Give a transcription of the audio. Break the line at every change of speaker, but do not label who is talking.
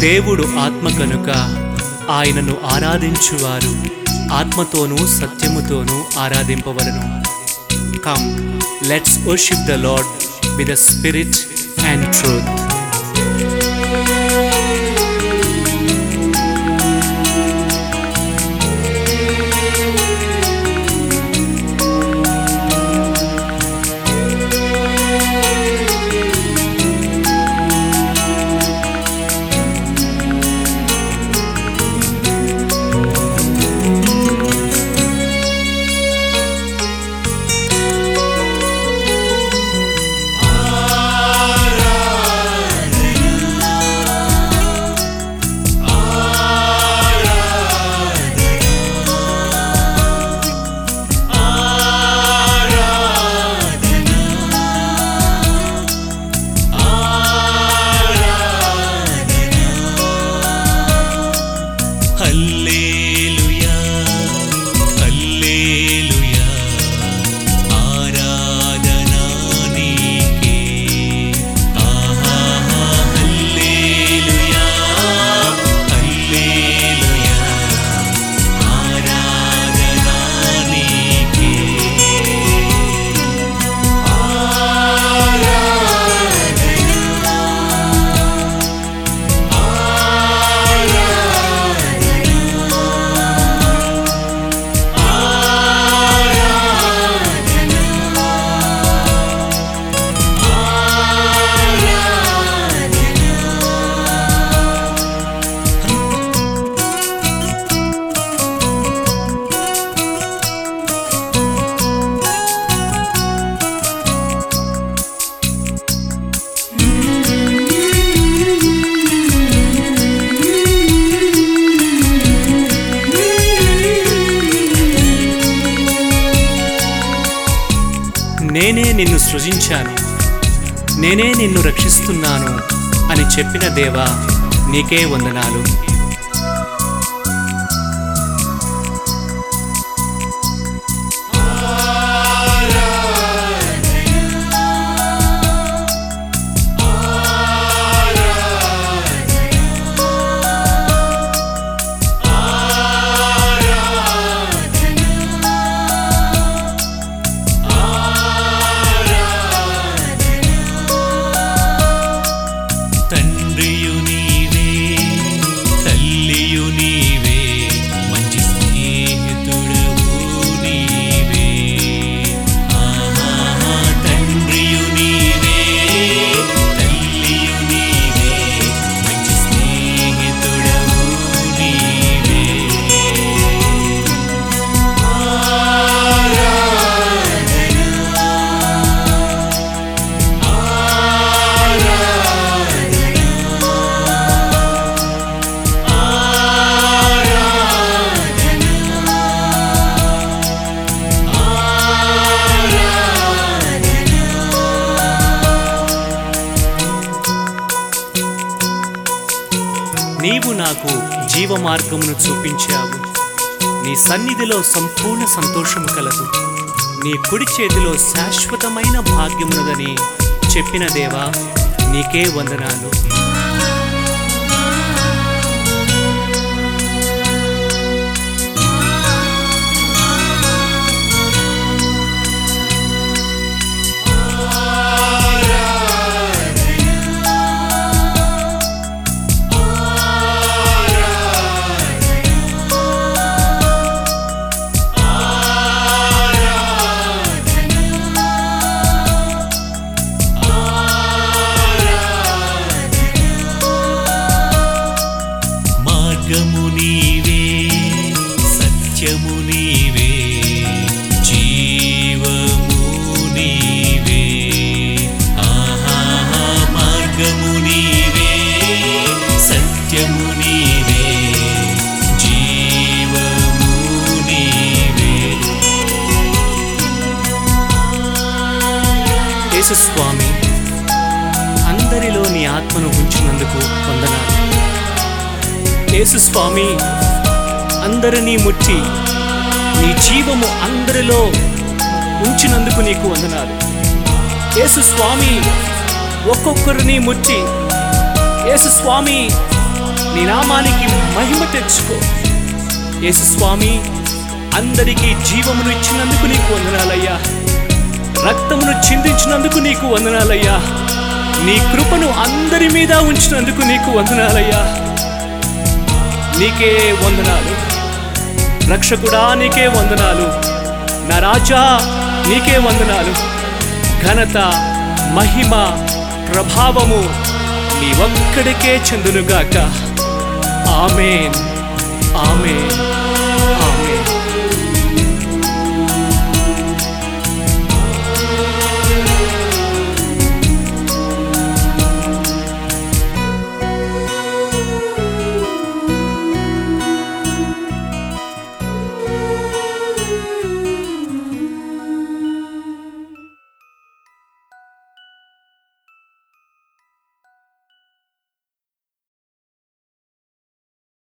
దేవుడు ఆత్మ కనుక ఆయనను ఆరాధించువారు ఆత్మతోనూ సత్యముతోనూ ఆరాధింపవలను come let's worship the lord with the spirit and truth
hallelujah hallelujah ఆరాధనా నీకే ఆహా హల్లెలూయా హల్లెలూయా ఆరాధనా నీకే
నేనే నిన్ను సృజించాను నేనే నిన్ను రక్షిస్తున్నాను అని చెప్పిన దేవా నీకే వందనాలు
తండ్రియు నీవే తల్లియు నీవే మంచి స్నేహితుడవు నీవే ఆహా తండ్రియు నీవే తల్లియు నీవే మంచి స్నేహితుడవు నీవే
నీవు నాకు జీవ మార్గమును చూపించావు నీ సన్నిధిలో సంపూర్ణ సంతోషము కలదు నీ కుడి చేతిలో శాశ్వతమైన భాగ్యమున్నదని చెప్పిన దేవా నీకే వందనాలు
మార్గము నీవే సత్యము నీవే జీవము నీవే ఆహా మార్గము నీవే సత్యము నీవే జీవము నీవే
యేసుస్వామి అందరిలో నీ ఆత్మను ఉంచినందుకు వందనాలు యేసుస్వామి అందరినీ ముట్టి నీ జీవము అందరిలో ఉంచినందుకు నీకు వందనాలు యేసు స్వామి ఒక్కొక్కరిని ముట్టి యేసు స్వామి నీ నామానికి మహిమ తెచ్చుకో యేసు స్వామి అందరికీ జీవమును ఇచ్చినందుకు నీకు వందనాలయ్యా రక్తమును చిందించినందుకు నీకు వందనాలయ్యా నీ కృపను అందరి మీద ఉంచినందుకు నీకు వందనాలయ్యా నీకే వందనాలు రక్షకుడా నీకే వందనాలు నా రాజా నీకే వందనాలు ఘనత మహిమ ప్రభావము నీ ఒక్కడికే చెందునుగాక ఆమెన్ ఆమెన్